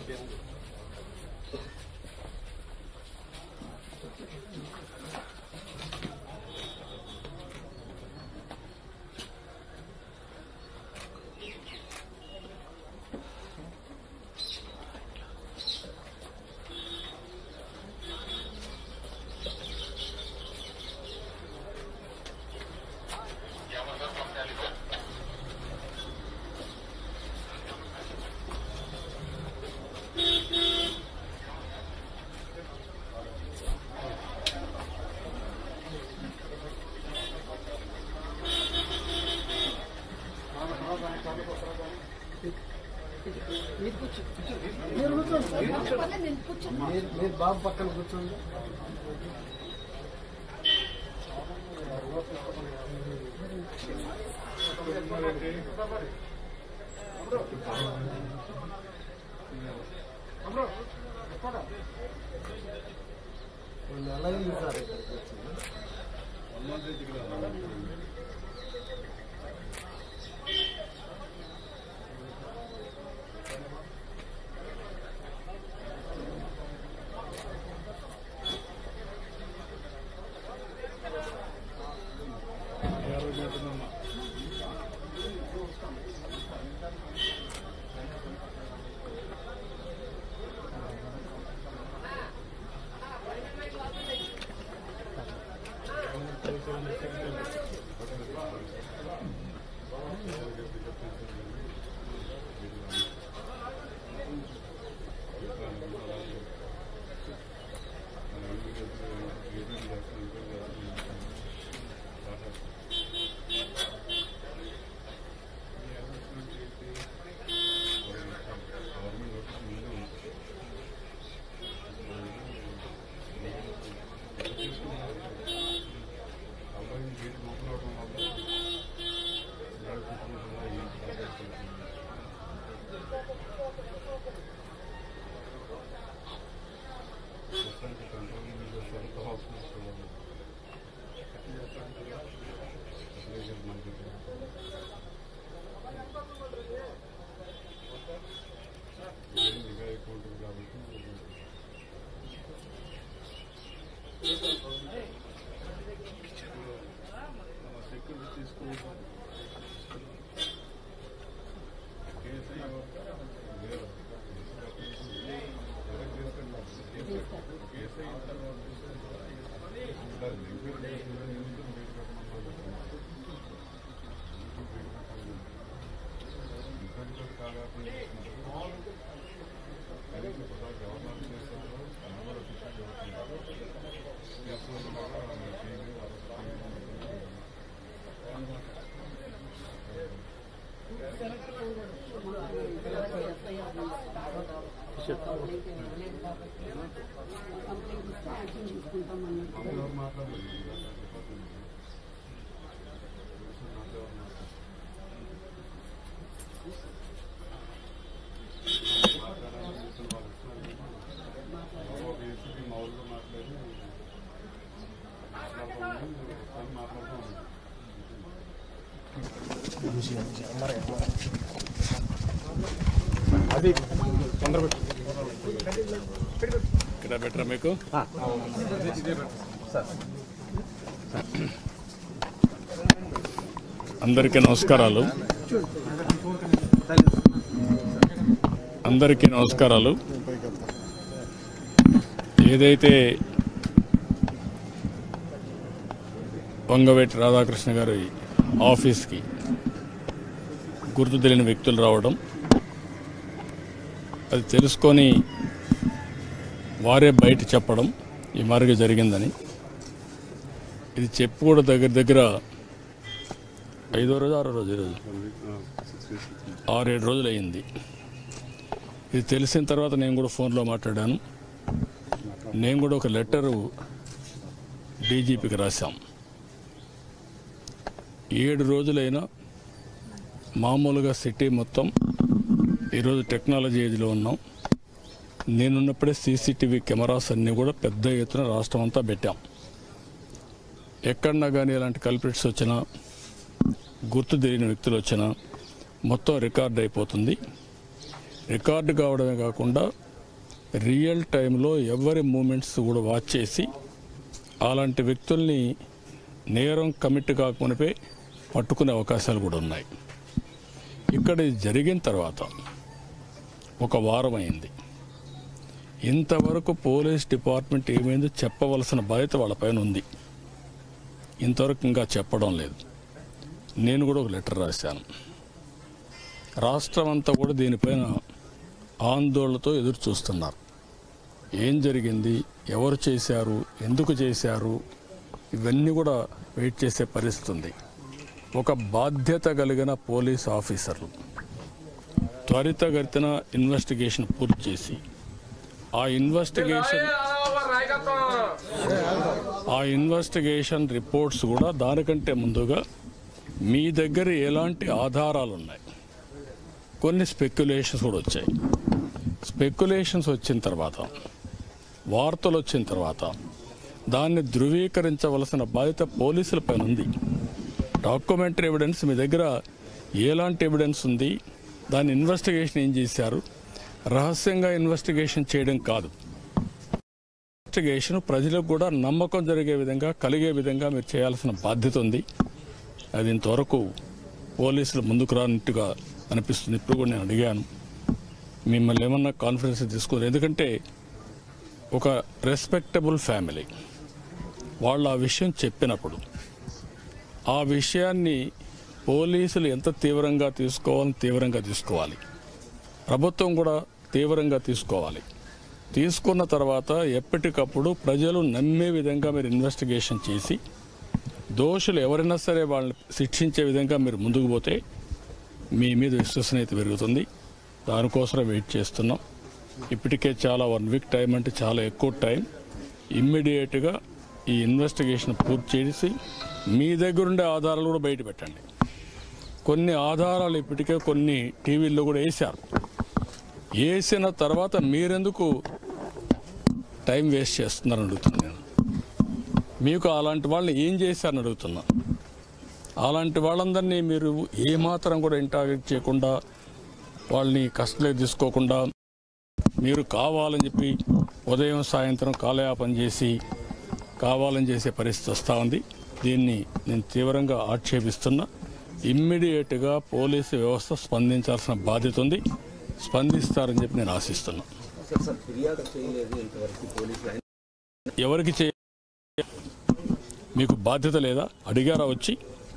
మీరు మీరు బాబు పక్కన కూర్చోండి వాళ్ళు ఎలా అయింది సార్ ఇక్కడికి వచ్చి అది తొందర పెట్టు ఇక్కడ బెటరా మీకు అందరికీ నమస్కారాలు అందరికీ నమస్కారాలు ఏదైతే వంగవేటి రాధాకృష్ణ గారి ఆఫీస్కి గుర్తు తెలియని వ్యక్తులు రావడం అది తెలుసుకొని వారే బయట చెప్పడం ఈ మార్గం జరిగిందని ఇది చెప్పి కూడా దగ్గర దగ్గర ఐదో రోజు ఆరో రోజు ఈరోజు ఆరేడు రోజులు అయింది ఇది తెలిసిన తర్వాత నేను కూడా ఫోన్లో మాట్లాడాను నేను కూడా ఒక లెటరు డీజీపీకి రాశాం ఏడు రోజులైనా మామూలుగా సిటీ మొత్తం ఈరోజు టెక్నాలజీ ఏజ్లో ఉన్నాం నేనున్నప్పుడే సీసీటీవీ కెమెరాస్ అన్నీ కూడా పెద్ద ఎత్తున రాష్ట్రం అంతా పెట్టాం ఎక్కడన్నా కానీ ఇలాంటి కల్పిట్స్ వచ్చినా గుర్తు తెలియని వ్యక్తులు వచ్చినా మొత్తం రికార్డ్ అయిపోతుంది రికార్డు కావడమే కాకుండా రియల్ టైంలో ఎవరి మూమెంట్స్ కూడా వాచ్ చేసి అలాంటి వ్యక్తుల్ని నేరం కమిట్ కాకమునిపే పట్టుకునే అవకాశాలు కూడా ఉన్నాయి ఇక్కడ ఇది జరిగిన తర్వాత ఒక వారం అయింది ఇంతవరకు పోలీస్ డిపార్ట్మెంట్ ఏమైందో చెప్పవలసిన బాధ్యత వాళ్ళపైన ఉంది ఇంతవరకు ఇంకా చెప్పడం లేదు నేను కూడా ఒక లెటర్ రాశాను రాష్ట్రం అంతా కూడా దీనిపైన ఆందోళనతో ఎదురు చూస్తున్నారు ఏం జరిగింది ఎవరు చేశారు ఎందుకు చేశారు ఇవన్నీ కూడా వెయిట్ చేసే పరిస్థితి ఉంది ఒక బాధ్యత కలిగిన పోలీస్ ఆఫీసర్లు త్వరితగతిన ఇన్వెస్టిగేషన్ పూర్తి చేసి ఆ ఇన్వెస్టిగేషన్ ఆ ఇన్వెస్టిగేషన్ రిపోర్ట్స్ కూడా దానికంటే ముందుగా మీ దగ్గర ఎలాంటి ఆధారాలు ఉన్నాయి కొన్ని స్పెక్యులేషన్స్ కూడా వచ్చాయి స్పెక్యులేషన్స్ వచ్చిన తర్వాత వార్తలు వచ్చిన తర్వాత దాన్ని ధృవీకరించవలసిన బాధ్యత పోలీసుల పైన ఉంది డాక్యుమెంటరీ ఎవిడెన్స్ మీ దగ్గర ఎలాంటి ఎవిడెన్స్ ఉంది దాని ఇన్వెస్టిగేషన్ ఏం చేశారు రహస్యంగా ఇన్వెస్టిగేషన్ చేయడం కాదు ఇన్వెస్టిగేషన్ ప్రజలకు కూడా నమ్మకం జరిగే విధంగా కలిగే విధంగా మీరు చేయాల్సిన బాధ్యత ఉంది అది ఇంతవరకు పోలీసులు ముందుకు రానట్టుగా అనిపిస్తుంది ఇప్పుడు కూడా నేను అడిగాను మిమ్మల్ని ఏమన్నా కాన్ఫిడెన్స్ తీసుకోరు ఎందుకంటే ఒక రెస్పెక్టబుల్ ఫ్యామిలీ వాళ్ళు ఆ విషయం చెప్పినప్పుడు ఆ విషయాన్ని పోలీసులు ఎంత తీవ్రంగా తీసుకోవాలని తీవ్రంగా తీసుకోవాలి ప్రభుత్వం కూడా తీవ్రంగా తీసుకోవాలి తీసుకున్న తర్వాత ఎప్పటికప్పుడు ప్రజలు నమ్మే విధంగా మీరు ఇన్వెస్టిగేషన్ చేసి దోషులు ఎవరైనా సరే వాళ్ళని శిక్షించే విధంగా మీరు ముందుకు పోతే మీ మీద విశ్వసనీయత పెరుగుతుంది దానికోసమే వెయిట్ చేస్తున్నాం ఇప్పటికే చాలా వన్ వీక్ టైం అంటే చాలా ఎక్కువ టైం ఇమ్మీడియట్గా ఈ ఇన్వెస్టిగేషన్ పూర్తి చేసి మీ దగ్గరుండే ఆధారాలు కూడా బయట పెట్టండి కొన్ని ఆధారాలు ఇప్పటికే కొన్ని టీవీల్లో కూడా వేశారు వేసిన తర్వాత మీరెందుకు టైం వేస్ట్ చేస్తున్నారని అడుగుతున్నాను నేను మీకు అలాంటి వాళ్ళని ఏం చేశారని అడుగుతున్నా అలాంటి వాళ్ళందరినీ మీరు ఏమాత్రం కూడా ఇంటాగేట్ చేయకుండా వాళ్ళని కష్టంలో తీసుకోకుండా మీరు కావాలని చెప్పి ఉదయం సాయంత్రం కాలయాపన చేసి కావాలని చేసే పరిస్థితి వస్తూ ఉంది దీన్ని నేను తీవ్రంగా ఆక్షేపిస్తున్నా ఇమ్మీడియట్గా పోలీసు వ్యవస్థ స్పందించాల్సిన బాధ్యత ఉంది స్పందిస్తారని చెప్పి నేను ఆశిస్తున్నా సార్ సార్ ఫిర్యాదు చేయలేదు ఇంతవరకు పోలీసులు అయినా ఎవరికి చే మీకు బాధ్యత లేదా అడిగారా వచ్చి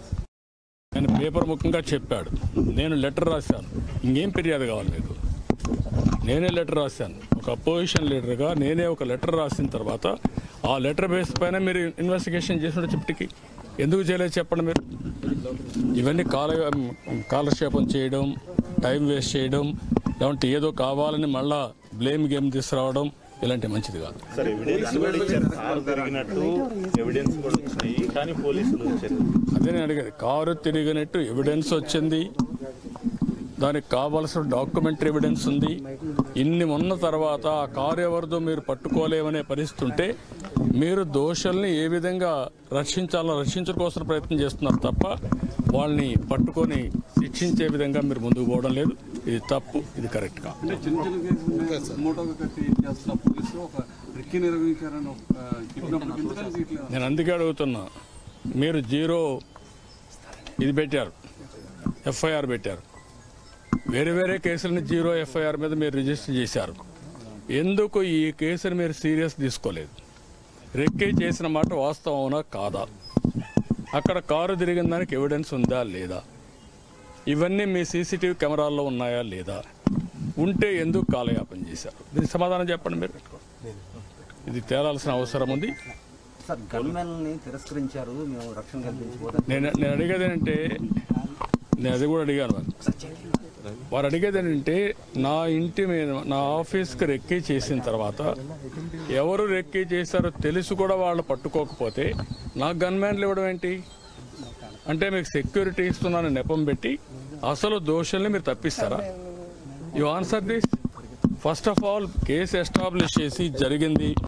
ఆయన పేపర్ ముఖంగా చెప్పాడు నేను లెటర్ రాశాను ఇంకేం ఫిర్యాదు కావాలి మీకు నేనే లెటర్ రాశాను ఒక అపోజిషన్ లీడర్గా నేనే ఒక లెటర్ రాసిన తర్వాత ఆ లెటర్ బేస్ పైన మీరు ఇన్వెస్టిగేషన్ చేసిన చిప్పటికి ఎందుకు చేయలేదు చెప్పండి మీరు ఇవన్నీ కాల కాలక్షేపం చేయడం టైం వేస్ట్ చేయడం లేదంటే ఏదో కావాలని మళ్ళా బ్లేమ్ గేమ్ తీసుకురావడం ఇలాంటి మంచిది కాదు సార్ ఎవిడెన్స్ కూడా ఇచ్చారు కారు తిరిగినట్టు ఎవిడెన్స్ కూడా వచ్చినాయి కానీ పోలీసులు వచ్చారు అదే నేను అడిగేది కారు తిరిగినట్టు ఎవిడెన్స్ వచ్చింది దానికి కావలసిన డాక్యుమెంటరీ ఎవిడెన్స్ ఉంది ఇన్ని ఉన్న తర్వాత ఆ కారు ఎవరిదో మీరు పట్టుకోలేమనే పరిస్థితి ఉంటే మీరు దోషుల్ని ఏ విధంగా రక్షించాలో రక్షించడం కోసం ప్రయత్నం చేస్తున్నారు తప్ప వాళ్ళని పట్టుకొని శిక్షించే విధంగా మీరు ముందుకు పోవడం లేదు ఇది తప్పు ఇది కరెక్ట్ కాదు అంటే చిన్న చిన్న కేసులు మూటోగా కట్టి చేస్తున్న పోలీసులు ఒక రెక్కి నిర్వహించారని ఒక చెప్పినప్పుడు ఎందుకని తీయట్లేదు నేను అందుకే అడుగుతున్నా మీరు జీరో ఇది పెట్టారు ఎఫ్ఐఆర్ పెట్టారు వేరే వేరే కేసులని జీరో ఎఫ్ఐఆర్ మీద మీరు రిజిస్టర్ చేశారు ఎందుకు ఈ కేసుని మీరు సీరియస్ తీసుకోలేదు రెక్కే చేసిన మాట వాస్తవం అవునా కాదా అక్కడ కారు తిరిగిన దానికి ఎవిడెన్స్ ఉందా లేదా ఇవన్నీ మీ సీసీటీవీ కెమెరాల్లో ఉన్నాయా లేదా ఉంటే ఎందుకు కాలయాపన చేశారు దీనికి సమాధానం చెప్పండి మీరు ఇది తేలాల్సిన అవసరం ఉంది సార్ గన్మెన్ని తిరస్కరించారు మేము రక్షణ కల్పించబోతే నేను నేను అడిగేది ఏంటంటే నేను అది కూడా అడిగాను వారు వారు అడిగేది ఏంటంటే నా ఇంటి మీద నా ఆఫీస్కి రెక్కీ చేసిన తర్వాత ఎవరు రెక్కీ చేశారో తెలిసి కూడా వాళ్ళు పట్టుకోకపోతే నాకు గన్మ్యాన్లు ఇవ్వడం ఏంటి అంటే మీకు సెక్యూరిటీ ఇస్తున్నాను నెపం పెట్టి అసలు దోషుల్ని మీరు తప్పిస్తారా you answer this first of all case establish చేసి జరిగింది